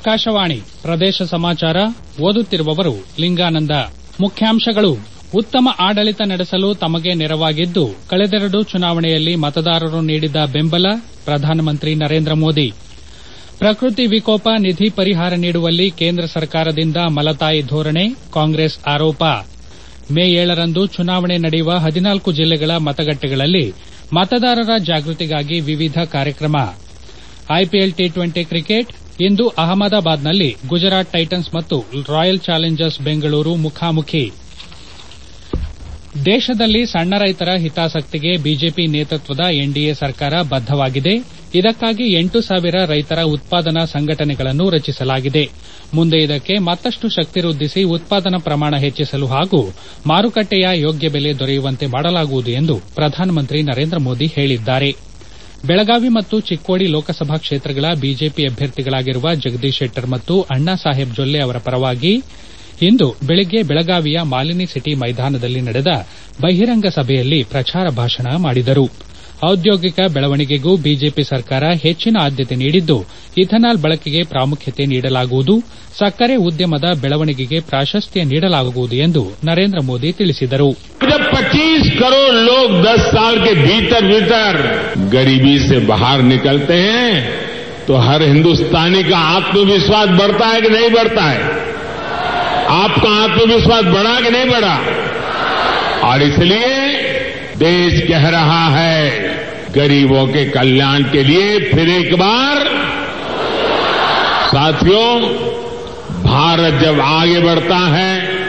ಆಕಾಶವಾಣಿ ಪ್ರದೇಶ ಸಮಾಚಾರ ಓದುತ್ತಿರುವವರು ಲಿಂಗಾನಂದ ಮುಖ್ಯಾಂಶಗಳು ಉತ್ತಮ ಆಡಳಿತ ನಡೆಸಲು ತಮಗೆ ನೆರವಾಗಿದ್ದು ಕಳೆದೆರಡು ಚುನಾವಣೆಯಲ್ಲಿ ಮತದಾರರು ನೀಡಿದ ಬೆಂಬಲ ಪ್ರಧಾನಮಂತ್ರಿ ನರೇಂದ್ರ ಮೋದಿ ಪ್ರಕೃತಿ ವಿಕೋಪ ನಿಧಿ ಪರಿಹಾರ ನೀಡುವಲ್ಲಿ ಕೇಂದ್ರ ಸರ್ಕಾರದಿಂದ ಮಲತಾಯಿ ಧೋರಣೆ ಕಾಂಗ್ರೆಸ್ ಆರೋಪ ಮೇ ಏಳರಂದು ಚುನಾವಣೆ ನಡೆಯುವ ಹದಿನಾಲ್ಕು ಜಿಲ್ಲೆಗಳ ಮತಗಟ್ಟೆಗಳಲ್ಲಿ ಮತದಾರರ ಜಾಗೃತಿಗಾಗಿ ವಿವಿಧ ಕಾರ್ಯಕ್ರಮ ಐಪಿಎಲ್ ಟಿ ಟ್ವೆಂಟಿ ಕ್ರಿಕೆಟ್ ಇಂದು ಅಹಮದಾಬಾದ್ನಲ್ಲಿ ಗುಜರಾತ್ ಟೈಟನ್ಸ್ ಮತ್ತು ರಾಯಲ್ ಚಾಲೆಂಜರ್ಸ್ ಬೆಂಗಳೂರು ಮುಖಾಮುಖಿ ದೇಶದಲ್ಲಿ ಸಣ್ಣ ರೈತರ ಹಿತಾಸಕ್ತಿಗೆ ಬಿಜೆಪಿ ನೇತೃತ್ವದ ಎನ್ಡಿಎ ಸರ್ಕಾರ ಬದ್ದವಾಗಿದೆ ಇದಕ್ಕಾಗಿ ಎಂಟು ಸಾವಿರ ರೈತರ ಉತ್ಪಾದನಾ ಸಂಘಟನೆಗಳನ್ನು ರಚಿಸಲಾಗಿದೆ ಮುಂದೆ ಇದಕ್ಕೆ ಮತ್ತಷ್ಟು ಶಕ್ತಿ ವೃದ್ಧಿಸಿ ಉತ್ಪಾದನಾ ಪ್ರಮಾಣ ಹೆಚ್ಚಿಸಲು ಹಾಗೂ ಮಾರುಕಟ್ಟೆಯ ಯೋಗ್ಯ ಬೆಲೆ ದೊರೆಯುವಂತೆ ಮಾಡಲಾಗುವುದು ಎಂದು ಪ್ರಧಾನಮಂತ್ರಿ ನರೇಂದ್ರ ಮೋದಿ ಹೇಳಿದ್ದಾರೆ ಬೆಳಗಾವಿ ಮತ್ತು ಚಿಕ್ಕೋಡಿ ಲೋಕಸಭಾ ಕ್ಷೇತ್ರಗಳ ಬಿಜೆಪಿ ಅಭ್ಯರ್ಥಿಗಳಾಗಿರುವ ಜಗದೀಶ್ ಶೆಟ್ಟರ್ ಮತ್ತು ಅಣ್ಣಾಸಾಹೇಬ್ ಜೊಲ್ಲೆ ಅವರ ಪರವಾಗಿ ಇಂದು ಬೆಳಗ್ಗೆ ಬೆಳಗಾವಿಯ ಮಾಲಿನಿ ಸಿಟಿ ಮೈದಾನದಲ್ಲಿ ನಡೆದ ಬಹಿರಂಗ ಸಭೆಯಲ್ಲಿ ಪ್ರಚಾರ ಭಾಷಣ ಮಾಡಿದರು ಔದ್ಯೋಗಿಕ ಬೆಳವಣಿಗೆಗೂ ಬಿಜೆಪಿ ಸರ್ಕಾರ ಹೆಚ್ಚಿನ ಆದ್ಯತೆ ನೀಡಿದ್ದು ಇಥನಾಲ್ ಬಳಕೆಗೆ ಪ್ರಾಮುಖ್ಯತೆ ನೀಡಲಾಗುವುದು ಸಕ್ಕರೆ ಉದ್ಯಮದ ಬೆಳವಣಿಗೆಗೆ ಪ್ರಾಶಸ್ತ್ಯ ನೀಡಲಾಗುವುದು ಎಂದು ನರೇಂದ್ರ ಮೋದಿ ತಿಳಿಸಿದರು जब 25 करोड़ लोग 10 साल के भीतर भीतर गरीबी से बाहर निकलते हैं तो हर हिंदुस्तानी का आत्मविश्वास बढ़ता है कि नहीं बढ़ता है आपका आत्मविश्वास बढ़ा कि नहीं बढ़ा और इसलिए देश कह रहा है गरीबों के कल्याण के लिए फिर एक बार साथियों भारत जब आगे बढ़ता है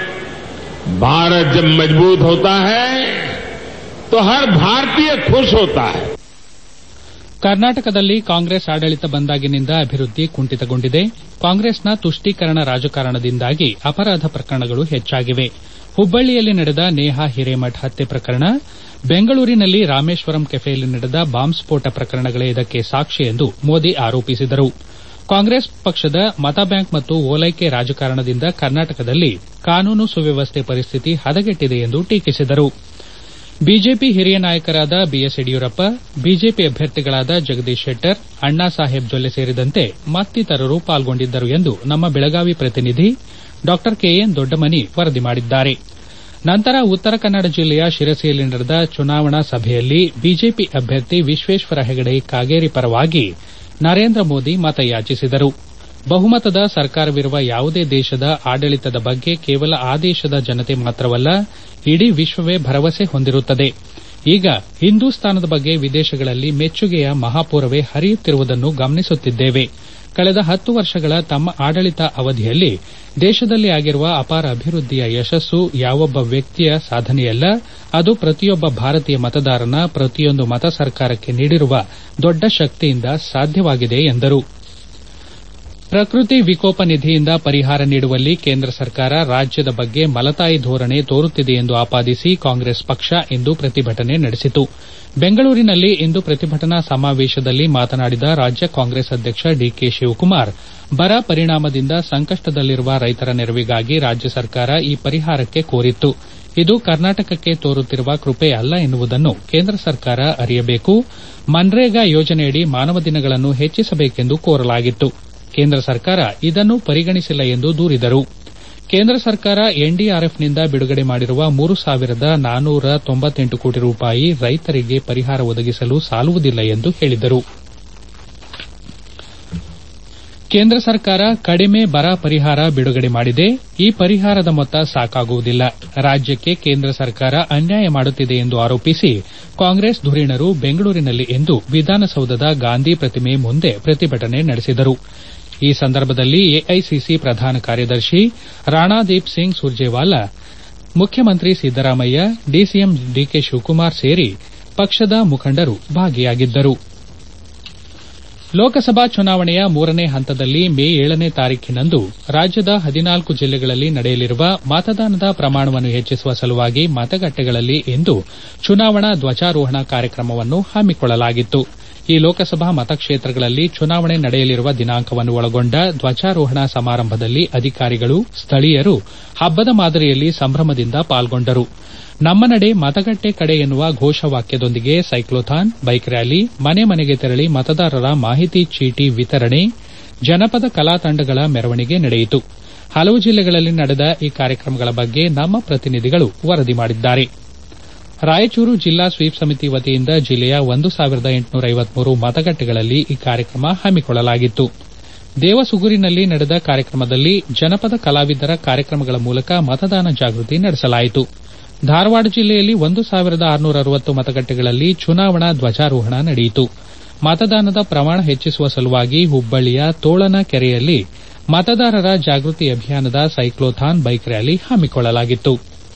भारत जब मजबूत होता है तो हर भारतीय खुश होता है ಕರ್ನಾಟಕದಲ್ಲಿ ಕಾಂಗ್ರೆಸ್ ಆಡಳಿತ ಬಂದಾಗಿನಿಂದ ಅಭಿವೃದ್ಧಿ ಕುಂಠಿತಗೊಂಡಿದೆ ಕಾಂಗ್ರೆಸ್ನ ತುಷ್ಟೀಕರಣ ರಾಜಕಾರಣದಿಂದಾಗಿ ಅಪರಾಧ ಪ್ರಕರಣಗಳು ಹೆಚ್ಚಾಗಿವೆ ಹುಬ್ಬಳ್ಳಿಯಲ್ಲಿ ನಡೆದ ನೇಹಾ ಹಿರೇಮಠ್ ಹತ್ಯೆ ಪ್ರಕರಣ ಬೆಂಗಳೂರಿನಲ್ಲಿ ರಾಮೇಶ್ವರಂ ಕೆಫೆಯಲ್ಲಿ ನಡೆದ ಬಾಂಬ್ ಸ್ಫೋಟ ಪ್ರಕರಣಗಳೇ ಇದಕ್ಕೆ ಸಾಕ್ಷಿ ಎಂದು ಮೋದಿ ಆರೋಪಿಸಿದರು ಕಾಂಗ್ರೆಸ್ ಪಕ್ಷದ ಮತ ಬ್ಯಾಂಕ್ ಮತ್ತು ಓಲೈಕೆ ರಾಜಕಾರಣದಿಂದ ಕರ್ನಾಟಕದಲ್ಲಿ ಕಾನೂನು ಸುವ್ಯವಸ್ಥೆ ಪರಿಸ್ಥಿತಿ ಹದಗೆಟ್ಟಿದೆ ಎಂದು ಟೀಕಿಸಿದರು ಬಿಜೆಪಿ ಹಿರಿಯ ನಾಯಕರಾದ ಬಿಎಸ್ ಯಡಿಯೂರಪ್ಪ ಬಿಜೆಪಿ ಅಭ್ಯರ್ಥಿಗಳಾದ ಜಗದೀಶ್ ಶೆಟ್ಟರ್ ಅಣ್ಣಾಸಾಹೇಬ್ ಜೊಲ್ಲೆ ಸೇರಿದಂತೆ ಮತ್ತಿತರರು ಪಾಲ್ಗೊಂಡಿದ್ದರು ಎಂದು ನಮ್ಮ ಬೆಳಗಾವಿ ಪ್ರತಿನಿಧಿ ಡಾ ಕೆಎನ್ ದೊಡ್ಡಮನಿ ವರದಿ ಮಾಡಿದ್ದಾರೆ ನಂತರ ಉತ್ತರ ಕನ್ನಡ ಜಿಲ್ಲೆಯ ಶಿರಸಿಯಲ್ಲಿ ನಡೆದ ಚುನಾವಣಾ ಸಭೆಯಲ್ಲಿ ಬಿಜೆಪಿ ಅಭ್ಯರ್ಥಿ ವಿಶ್ವೇಶ್ವರ ಹೆಗಡೆ ಕಾಗೇರಿ ಪರವಾಗಿ ನರೇಂದ್ರ ಮೋದಿ ಮತಯಾಚಿಸಿದರು ಬಹುಮತದ ಸರ್ಕಾರವಿರುವ ಯಾವುದೇ ದೇಶದ ಆಡಳಿತದ ಬಗ್ಗೆ ಕೇವಲ ಆ ದೇಶದ ಜನತೆ ಮಾತ್ರವಲ್ಲ ಇಡೀ ವಿಶ್ವವೇ ಭರವಸೆ ಹೊಂದಿರುತ್ತದೆ ಈಗ ಹಿಂದೂಸ್ತಾನದ ಬಗ್ಗೆ ವಿದೇಶಗಳಲ್ಲಿ ಮೆಚ್ಚುಗೆಯ ಮಹಾಪೂರವೇ ಹರಿಯುತ್ತಿರುವುದನ್ನು ಗಮನಿಸುತ್ತಿದ್ದೇವೆ ಕಳೆದ ಹತ್ತು ವರ್ಷಗಳ ತಮ್ಮ ಆಡಳಿತ ಅವಧಿಯಲ್ಲಿ ದೇಶದಲ್ಲಿ ಆಗಿರುವ ಅಪಾರ ಅಭಿವೃದ್ಧಿಯ ಯಶಸ್ಸು ಯಾವೊಬ್ಬ ವ್ಯಕ್ತಿಯ ಸಾಧನೆಯಲ್ಲ ಅದು ಪ್ರತಿಯೊಬ್ಬ ಭಾರತೀಯ ಮತದಾರನ ಪ್ರತಿಯೊಂದು ಮತ ಸರ್ಕಾರಕ್ಕೆ ನೀಡಿರುವ ದೊಡ್ಡ ಶಕ್ತಿಯಿಂದ ಸಾಧ್ಯವಾಗಿದೆ ಎಂದರು ಪ್ರಕೃತಿ ವಿಕೋಪ ನಿಧಿಯಿಂದ ಪರಿಹಾರ ನೀಡುವಲ್ಲಿ ಕೇಂದ್ರ ಸರ್ಕಾರ ರಾಜ್ಯದ ಬಗ್ಗೆ ಮಲತಾಯಿ ಧೋರಣೆ ತೋರುತ್ತಿದೆ ಎಂದು ಆಪಾದಿಸಿ ಕಾಂಗ್ರೆಸ್ ಪಕ್ಷ ಇಂದು ಪ್ರತಿಭಟನೆ ನಡೆಸಿತು ಬೆಂಗಳೂರಿನಲ್ಲಿ ಇಂದು ಪ್ರತಿಭಟನಾ ಸಮಾವೇಶದಲ್ಲಿ ಮಾತನಾಡಿದ ರಾಜ್ಯ ಕಾಂಗ್ರೆಸ್ ಅಧ್ಯಕ್ಷ ಡಿಕೆ ಶಿವಕುಮಾರ್ ಬರ ಪರಿಣಾಮದಿಂದ ಸಂಕಷ್ಟದಲ್ಲಿರುವ ರೈತರ ನೆರವಿಗಾಗಿ ರಾಜ್ಯ ಸರ್ಕಾರ ಈ ಪರಿಹಾರಕ್ಕೆ ಕೋರಿತ್ತು ಇದು ಕರ್ನಾಟಕಕ್ಕೆ ತೋರುತ್ತಿರುವ ಕೃಪೆ ಅಲ್ಲ ಎನ್ನುವುದನ್ನು ಕೇಂದ್ರ ಸರ್ಕಾರ ಅರಿಯಬೇಕು ಮನ್ರೇಗಾ ಯೋಜನೆಯಡಿ ಮಾನವ ದಿನಗಳನ್ನು ಹೆಚ್ಚಿಸಬೇಕೆಂದು ಕೋರಲಾಗಿತ್ತು ಕೇಂದ್ರ ಸರ್ಕಾರ ಇದನ್ನು ಪರಿಗಣಿಸಿಲ್ಲ ಎಂದು ದೂರಿದರು ಕೇಂದ್ರ ಸರ್ಕಾರ ಎನ್ಡಿಆರ್ಎಫ್ನಿಂದ ಬಿಡುಗಡೆ ಮಾಡಿರುವ ಮೂರು ಸಾವಿರದ ನಾನ್ನೂರ ತೊಂಬತ್ತೆಂಟು ಕೋಟಿ ರೂಪಾಯಿ ರೈತರಿಗೆ ಪರಿಹಾರ ಒದಗಿಸಲು ಸಾಲುವುದಿಲ್ಲ ಎಂದು ಹೇಳಿದರು ಕೇಂದ್ರ ಸರ್ಕಾರ ಕಡಿಮೆ ಬರ ಪರಿಹಾರ ಬಿಡುಗಡೆ ಮಾಡಿದೆ ಈ ಪರಿಹಾರದ ಮೊತ್ತ ಸಾಕಾಗುವುದಿಲ್ಲ ರಾಜ್ಯಕ್ಕೆ ಕೇಂದ್ರ ಸರ್ಕಾರ ಅನ್ಯಾಯ ಮಾಡುತ್ತಿದೆ ಎಂದು ಆರೋಪಿಸಿ ಕಾಂಗ್ರೆಸ್ ಧುರೀಣರು ಬೆಂಗಳೂರಿನಲ್ಲಿ ಇಂದು ವಿಧಾನಸೌಧದ ಗಾಂಧಿ ಪ್ರತಿಮೆ ಮುಂದೆ ಪ್ರತಿಭಟನೆ ನಡೆಸಿದರು ಈ ಸಂದರ್ಭದಲ್ಲಿ ಎಐಸಿಸಿ ಪ್ರಧಾನ ಕಾರ್ಯದರ್ಶಿ ರಾಣಾದೀಪ್ ಸಿಂಗ್ ಸುರ್ಜೇವಾಲಾ ಮುಖ್ಯಮಂತ್ರಿ ಸಿದ್ದರಾಮಯ್ಯ ಡಿಸಿಎಂ ಡಿಕೆ ಶಿವಕುಮಾರ್ ಸೇರಿ ಪಕ್ಷದ ಮುಖಂಡರು ಭಾಗಿಯಾಗಿದ್ದರು ಲೋಕಸಭಾ ಚುನಾವಣೆಯ ಮೂರನೇ ಹಂತದಲ್ಲಿ ಮೇ ಏಳನೇ ತಾರೀಖಿನಂದು ರಾಜ್ಯದ ಹದಿನಾಲ್ಕು ಜಿಲ್ಲೆಗಳಲ್ಲಿ ನಡೆಯಲಿರುವ ಮತದಾನದ ಪ್ರಮಾಣವನ್ನು ಹೆಚ್ಚಿಸುವ ಸಲುವಾಗಿ ಮತಗಟ್ಟೆಗಳಲ್ಲಿ ಇಂದು ಚುನಾವಣಾ ಧ್ವಜಾರೋಹಣ ಕಾರ್ಯಕ್ರಮವನ್ನು ಹಮ್ಮಿಕೊಳ್ಳಲಾಗಿತ್ತು ಈ ಲೋಕಸಭಾ ಮತಕ್ಷೇತ್ರಗಳಲ್ಲಿ ಚುನಾವಣೆ ನಡೆಯಲಿರುವ ದಿನಾಂಕವನ್ನು ಒಳಗೊಂಡ ಧ್ವಜಾರೋಹಣ ಸಮಾರಂಭದಲ್ಲಿ ಅಧಿಕಾರಿಗಳು ಸ್ಥಳೀಯರು ಹಬ್ಬದ ಮಾದರಿಯಲ್ಲಿ ಸಂಭ್ರಮದಿಂದ ಪಾಲ್ಗೊಂಡರು ನಮ್ಮ ನಡೆ ಮತಗಟ್ಟೆ ಕಡೆ ಎನ್ನುವ ಘೋಷವಾಕ್ಯದೊಂದಿಗೆ ಸೈಕ್ಲೋಥಾನ್ ಬೈಕ್ ರ್ಯಾಲಿ ಮನೆ ಮನೆಗೆ ತೆರಳಿ ಮತದಾರರ ಮಾಹಿತಿ ಚೀಟಿ ವಿತರಣೆ ಜನಪದ ಕಲಾ ತಂಡಗಳ ಮೆರವಣಿಗೆ ನಡೆಯಿತು ಹಲವು ಜಿಲ್ಲೆಗಳಲ್ಲಿ ನಡೆದ ಈ ಕಾರ್ಯಕ್ರಮಗಳ ಬಗ್ಗೆ ನಮ್ಮ ಪ್ರತಿನಿಧಿಗಳು ವರದಿ ಮಾಡಿದ್ದಾರೆ ರಾಯಚೂರು ಜಿಲ್ಲಾ ಸ್ವೀಪ್ ಸಮಿತಿ ವತಿಯಿಂದ ಜಿಲ್ಲೆಯ ಒಂದು ಸಾವಿರದ ಎಂಟುನೂರ ಐವತ್ಮೂರು ಮತಗಟ್ಟೆಗಳಲ್ಲಿ ಈ ಕಾರ್ಯಕ್ರಮ ಹಮ್ಮಿಕೊಳ್ಳಲಾಗಿತ್ತು ದೇವಸುಗೂರಿನಲ್ಲಿ ನಡೆದ ಕಾರ್ಯಕ್ರಮದಲ್ಲಿ ಜನಪದ ಕಲಾವಿದರ ಕಾರ್ಯಕ್ರಮಗಳ ಮೂಲಕ ಮತದಾನ ಜಾಗೃತಿ ನಡೆಸಲಾಯಿತು ಧಾರವಾಡ ಜಿಲ್ಲೆಯಲ್ಲಿ ಒಂದು ಸಾವಿರದ ಆರುನೂರ ಅರವತ್ತು ಮತಗಟ್ಟೆಗಳಲ್ಲಿ ಚುನಾವಣಾ ಧ್ವಜಾರೋಹಣ ನಡೆಯಿತು ಮತದಾನದ ಪ್ರಮಾಣ ಹೆಚ್ಚಿಸುವ ಸಲುವಾಗಿ ಹುಬ್ಬಳ್ಳಿಯ ತೋಳನ ಕೆರೆಯಲ್ಲಿ ಮತದಾರರ ಜಾಗೃತಿ ಅಭಿಯಾನದ ಸೈಕ್ಲೋಥಾನ್ ಬೈಕ್ ರ್ಯಾಲಿ ಹಮ್ಮಿಕೊಳ್ಳಲಾಗಿತ್ತು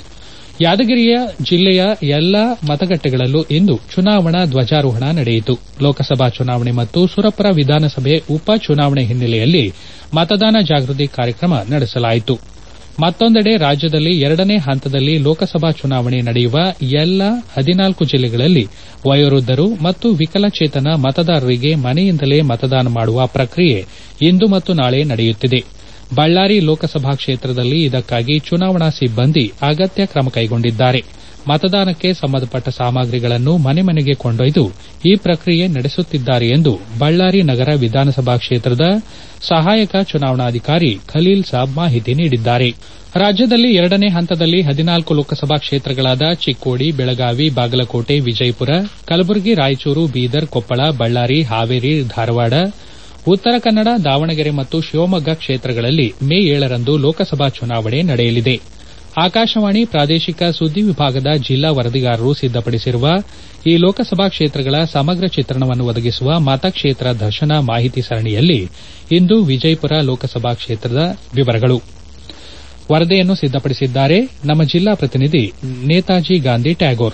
ಯಾದಗಿರಿಯ ಜಿಲ್ಲೆಯ ಎಲ್ಲಾ ಮತಗಟ್ಟೆಗಳಲ್ಲೂ ಇಂದು ಚುನಾವಣಾ ಧ್ವಜಾರೋಹಣ ನಡೆಯಿತು ಲೋಕಸಭಾ ಚುನಾವಣೆ ಮತ್ತು ಸುರಪುರ ವಿಧಾನಸಭೆ ಉಪ ಚುನಾವಣೆ ಹಿನ್ನೆಲೆಯಲ್ಲಿ ಮತದಾನ ಜಾಗೃತಿ ಕಾರ್ಯಕ್ರಮ ನಡೆಸಲಾಯಿತು ಮತ್ತೊಂದೆಡೆ ರಾಜ್ಯದಲ್ಲಿ ಎರಡನೇ ಹಂತದಲ್ಲಿ ಲೋಕಸಭಾ ಚುನಾವಣೆ ನಡೆಯುವ ಎಲ್ಲಾ ಹದಿನಾಲ್ಕು ಜಿಲ್ಲೆಗಳಲ್ಲಿ ವಯೋವೃದ್ದರು ಮತ್ತು ವಿಕಲಚೇತನ ಮತದಾರರಿಗೆ ಮನೆಯಿಂದಲೇ ಮತದಾನ ಮಾಡುವ ಪ್ರಕ್ರಿಯೆ ಇಂದು ಮತ್ತು ನಾಳೆ ನಡೆಯುತ್ತಿದೆ ಬಳ್ಳಾರಿ ಲೋಕಸಭಾ ಕ್ಷೇತ್ರದಲ್ಲಿ ಇದಕ್ಕಾಗಿ ಚುನಾವಣಾ ಸಿಬ್ಬಂದಿ ಅಗತ್ಯ ಕ್ರಮ ಕೈಗೊಂಡಿದ್ದಾರೆ ಮತದಾನಕ್ಕೆ ಸಂಬಂಧಪಟ್ಟ ಸಾಮಗ್ರಿಗಳನ್ನು ಮನೆ ಮನೆಗೆ ಕೊಂಡೊಯ್ದು ಈ ಪ್ರಕ್ರಿಯೆ ನಡೆಸುತ್ತಿದ್ದಾರೆ ಎಂದು ಬಳ್ಳಾರಿ ನಗರ ವಿಧಾನಸಭಾ ಕ್ಷೇತ್ರದ ಸಹಾಯಕ ಚುನಾವಣಾಧಿಕಾರಿ ಖಲೀಲ್ ಸಾಬ್ ಮಾಹಿತಿ ನೀಡಿದ್ದಾರೆ ರಾಜ್ಯದಲ್ಲಿ ಎರಡನೇ ಹಂತದಲ್ಲಿ ಹದಿನಾಲ್ಕು ಲೋಕಸಭಾ ಕ್ಷೇತ್ರಗಳಾದ ಚಿಕ್ಕೋಡಿ ಬೆಳಗಾವಿ ಬಾಗಲಕೋಟೆ ವಿಜಯಪುರ ಕಲಬುರಗಿ ರಾಯಚೂರು ಬೀದರ್ ಕೊಪ್ಪಳ ಬಳ್ಳಾರಿ ಹಾವೇರಿ ಧಾರವಾಡ ಉತ್ತರ ಕನ್ನಡ ದಾವಣಗೆರೆ ಮತ್ತು ಶಿವಮೊಗ್ಗ ಕ್ಷೇತ್ರಗಳಲ್ಲಿ ಮೇ ಏಳರಂದು ಲೋಕಸಭಾ ಚುನಾವಣೆ ನಡೆಯಲಿದೆ ಆಕಾಶವಾಣಿ ಪ್ರಾದೇಶಿಕ ಸುದ್ದಿ ವಿಭಾಗದ ಜಿಲ್ಲಾ ವರದಿಗಾರರು ಸಿದ್ದಪಡಿಸಿರುವ ಈ ಲೋಕಸಭಾ ಕ್ಷೇತ್ರಗಳ ಸಮಗ್ರ ಚಿತ್ರಣವನ್ನು ಒದಗಿಸುವ ಮತಕ್ಷೇತ್ರ ದರ್ಶನ ಮಾಹಿತಿ ಸರಣಿಯಲ್ಲಿ ಇಂದು ವಿಜಯಪುರ ಲೋಕಸಭಾ ಕ್ಷೇತ್ರದ ವಿವರಗಳು ವರದಿಯನ್ನು ಸಿದ್ದಪಡಿಸಿದ್ದಾರೆ ನಮ್ಮ ಜಿಲ್ಲಾ ಪ್ರತಿನಿಧಿ ನೇತಾಜಿ ಗಾಂಧಿ ಟ್ಯಾಗೋರ್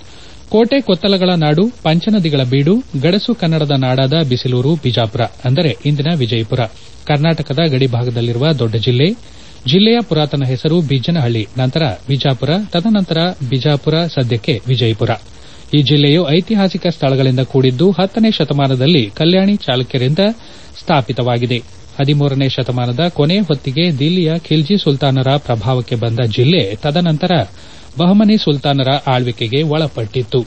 ಕೋಟೆ ಕೊತ್ತಲಗಳ ನಾಡು ಪಂಚನದಿಗಳ ಬೀಡು ಗಡಸು ಕನ್ನಡದ ನಾಡಾದ ಬಿಸಿಲೂರು ಬಿಜಾಪುರ ಅಂದರೆ ಇಂದಿನ ವಿಜಯಪುರ ಕರ್ನಾಟಕದ ಗಡಿಭಾಗದಲ್ಲಿರುವ ದೊಡ್ಡ ಜಿಲ್ಲೆ ಜಿಲ್ಲೆಯ ಪುರಾತನ ಹೆಸರು ಬಿಜ್ಜನಹಳ್ಳಿ ನಂತರ ಬಿಜಾಪುರ ತದನಂತರ ಬಿಜಾಪುರ ಸದ್ಯಕ್ಕೆ ವಿಜಯಪುರ ಈ ಜಿಲ್ಲೆಯು ಐತಿಹಾಸಿಕ ಸ್ಥಳಗಳಿಂದ ಕೂಡಿದ್ದು ಹತ್ತನೇ ಶತಮಾನದಲ್ಲಿ ಕಲ್ಯಾಣಿ ಚಾಲುಕ್ಯರಿಂದ ಸ್ಥಾಪಿತವಾಗಿದೆ ಹದಿಮೂರನೇ ಶತಮಾನದ ಕೊನೆಯ ಹೊತ್ತಿಗೆ ದಿಲ್ಲಿಯ ಖಿಲ್ಜಿ ಸುಲ್ತಾನರ ಪ್ರಭಾವಕ್ಕೆ ಬಂದ ಜಿಲ್ಲೆ ತದನಂತರ ಬಹಮನಿ ಸುಲ್ತಾನರ ಆಳ್ವಿಕೆಗೆ ಒಳಪಟ್ಟಿತ್ತು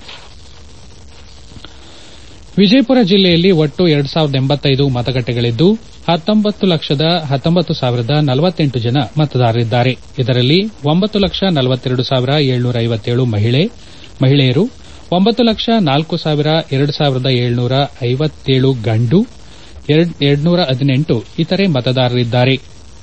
ವಿಜಯಪುರ ಜಿಲ್ಲೆಯಲ್ಲಿ ಒಟ್ಟು ಎರಡು ಸಾವಿರದ ಎಂಬತ್ತೈದು ಮತಗಟ್ಟೆಗಳಿದ್ದು ಹತ್ತೊಂಬತ್ತು ಲಕ್ಷದ ಹತ್ತೊಂಬತ್ತು ಸಾವಿರದ ನಲವತ್ತೆಂಟು ಜನ ಮತದಾರರಿದ್ದಾರೆ ಇದರಲ್ಲಿ ಒಂಬತ್ತು ಲಕ್ಷ ನಲವತ್ತೆರಡು ಸಾವಿರ ಏಳ್ನೂರ ಐವತ್ತೇಳು ಮಹಿಳೆಯರು ಒಂಬತ್ತು ಲಕ್ಷ ನಾಲ್ಕು ಸಾವಿರ ಎರಡು ಸಾವಿರದ ಏಳ್ನೂರ ಐವತ್ತೇಳು ಗಂಡು ಎರಡ್ನೂರ ಹದಿನೆಂಟು ಇತರೆ ಮತದಾರರಿದ್ದಾರೆ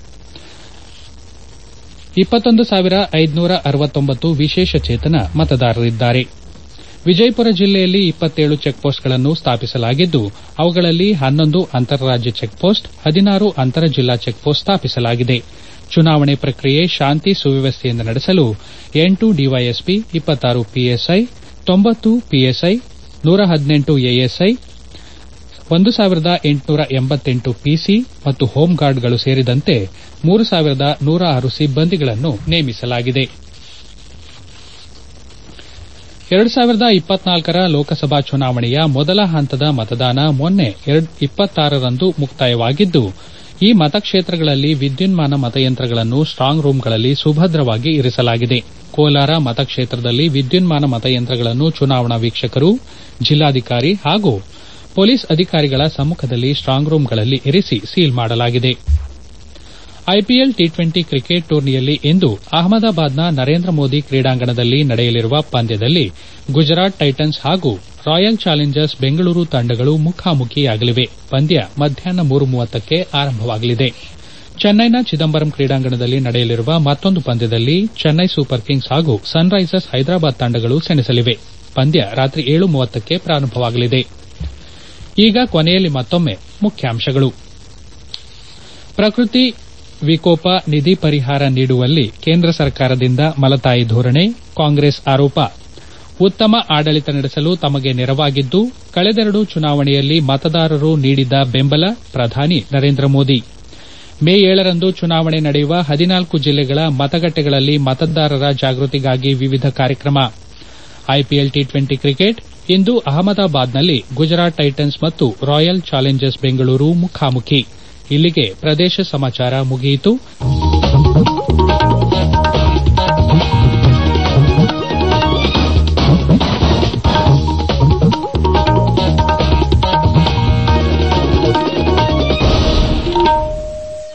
ಇಪ್ಪತ್ತೊಂದು ಸಾವಿರ ಐದುನೂರ ಅರವತ್ತೊಂಬತ್ತು ವಿಶೇಷ ಚೇತನ ಮತದಾರರಿದ್ದಾರೆ ವಿಜಯಪುರ ಜಿಲ್ಲೆಯಲ್ಲಿ ಇಪ್ಪತ್ತೇಳು ಚೆಕ್ಪೋಸ್ಟ್ಗಳನ್ನು ಸ್ಥಾಪಿಸಲಾಗಿದ್ದು ಅವುಗಳಲ್ಲಿ ಹನ್ನೊಂದು ಅಂತಾರಾಜ್ಯ ಚೆಕ್ಪೋಸ್ಟ್ ಹದಿನಾರು ಅಂತರ ಜಿಲ್ಲಾ ಚೆಕ್ಪೋಸ್ಟ್ ಸ್ಥಾಪಿಸಲಾಗಿದೆ ಚುನಾವಣೆ ಪ್ರಕ್ರಿಯೆ ಶಾಂತಿ ಸುವ್ಯವಸ್ಥೆಯಿಂದ ನಡೆಸಲು ಎಂಟು ಡಿವೈಎಸ್ಪಿ ಇಪ್ಪತ್ತಾರು ಪಿಎಸ್ಐ ತೊಂಬತ್ತು ಪಿಎಸ್ಐ ನೂರ ಹದಿನೆಂಟು ಎಎಸ್ಐ ಒಂದು ಸಾವಿರದ ಎಂಟುನೂರ ಎಂಬತ್ತೆಂಟು ಪಿಸಿ ಮತ್ತು ಹೋಂಗಾರ್ಡ್ಗಳು ಸೇರಿದಂತೆ ಮೂರು ಸಾವಿರದ ನೂರ ಆರು ಸಿಬ್ಬಂದಿಗಳನ್ನು ನೇಮಿಸಲಾಗಿದೆ ಎರಡು ಸಾವಿರದ ಇಪ್ಪತ್ನಾಲ್ಕರ ಲೋಕಸಭಾ ಚುನಾವಣೆಯ ಮೊದಲ ಹಂತದ ಮತದಾನ ಮೊನ್ನೆ ಇಪ್ಪತ್ತಾರರಂದು ಮುಕ್ತಾಯವಾಗಿದ್ದು ಈ ಮತಕ್ಷೇತ್ರಗಳಲ್ಲಿ ವಿದ್ಯುನ್ಮಾನ ಮತಯಂತ್ರಗಳನ್ನು ಸ್ಟಾಂಗ್ ರೂಂಗಳಲ್ಲಿ ಸುಭದ್ರವಾಗಿ ಇರಿಸಲಾಗಿದೆ ಕೋಲಾರ ಮತಕ್ಷೇತ್ರದಲ್ಲಿ ವಿದ್ಯುನ್ಮಾನ ಮತಯಂತ್ರಗಳನ್ನು ಚುನಾವಣಾ ವೀಕ್ಷಕರು ಜಿಲ್ಲಾಧಿಕಾರಿ ಹಾಗೂ ಪೊಲೀಸ್ ಅಧಿಕಾರಿಗಳ ಸಮ್ಮುಖದಲ್ಲಿ ಸ್ಟಾಂಗ್ ರೂಂಗಳಲ್ಲಿ ಇರಿಸಿ ಸೀಲ್ ಮಾಡಲಾಗಿದೆ ಐಪಿಎಲ್ ಟಿ ಟ್ವೆಂಟಿ ಕ್ರಿಕೆಟ್ ಟೂರ್ನಿಯಲ್ಲಿ ಇಂದು ಅಹಮದಾಬಾದ್ನ ನರೇಂದ್ರ ಮೋದಿ ಕ್ರೀಡಾಂಗಣದಲ್ಲಿ ನಡೆಯಲಿರುವ ಪಂದ್ಯದಲ್ಲಿ ಗುಜರಾತ್ ಟೈಟನ್ಸ್ ಹಾಗೂ ರಾಯಲ್ ಚಾಲೆಂಜರ್ಸ್ ಬೆಂಗಳೂರು ತಂಡಗಳು ಮುಖಾಮುಖಿಯಾಗಲಿವೆ ಪಂದ್ಯ ಮಧ್ಯಾಹ್ನ ಮೂರು ಮೂವತ್ತಕ್ಕೆ ಆರಂಭವಾಗಲಿದೆ ಚೆನ್ನೈನ ಚಿದಂಬರಂ ಕ್ರೀಡಾಂಗಣದಲ್ಲಿ ನಡೆಯಲಿರುವ ಮತ್ತೊಂದು ಪಂದ್ಯದಲ್ಲಿ ಚೆನ್ನೈ ಸೂಪರ್ ಕಿಂಗ್ಸ್ ಹಾಗೂ ಸನ್ರೈಸರ್ಸ್ ಹೈದರಾಬಾದ್ ತಂಡಗಳು ಸೆಣಸಲಿವೆ ಪಂದ್ಯ ರಾತ್ರಿ ಏಳು ಮೂವತ್ತಕ್ಕೆ ಪ್ರಾರಂಭವಾಗಲಿದೆ ಈಗ ಕೊನೆಯಲ್ಲಿ ಮತ್ತೊಮ್ಮೆ ಮುಖ್ಯಾಂಶಗಳು ಪ್ರಕೃತಿ ವಿಕೋಪ ನಿಧಿ ಪರಿಹಾರ ನೀಡುವಲ್ಲಿ ಕೇಂದ್ರ ಸರ್ಕಾರದಿಂದ ಮಲತಾಯಿ ಧೋರಣೆ ಕಾಂಗ್ರೆಸ್ ಆರೋಪ ಉತ್ತಮ ಆಡಳಿತ ನಡೆಸಲು ತಮಗೆ ನೆರವಾಗಿದ್ದು ಕಳೆದೆರಡು ಚುನಾವಣೆಯಲ್ಲಿ ಮತದಾರರು ನೀಡಿದ ಬೆಂಬಲ ಪ್ರಧಾನಿ ನರೇಂದ್ರ ಮೋದಿ ಮೇ ಏಳರಂದು ಚುನಾವಣೆ ನಡೆಯುವ ಹದಿನಾಲ್ಕು ಜಿಲ್ಲೆಗಳ ಮತಗಟ್ಟೆಗಳಲ್ಲಿ ಮತದಾರರ ಜಾಗೃತಿಗಾಗಿ ವಿವಿಧ ಕಾರ್ಯಕ್ರಮ ಐಪಿಎಲ್ ಟಿ ಟ್ವೆಂಟಿ ಕ್ರಿಕೆಟ್ ಇಂದು ಅಹಮದಾಬಾದ್ನಲ್ಲಿ ಗುಜರಾತ್ ಟೈಟನ್ಸ್ ಮತ್ತು ರಾಯಲ್ ಚಾಲೆಂಜರ್ಸ್ ಬೆಂಗಳೂರು ಮುಖಾಮುಖಿ ಇಲ್ಲಿಗೆ ಪ್ರದೇಶ ಸಮಾಚಾರ ಮುಗಿಯಿತು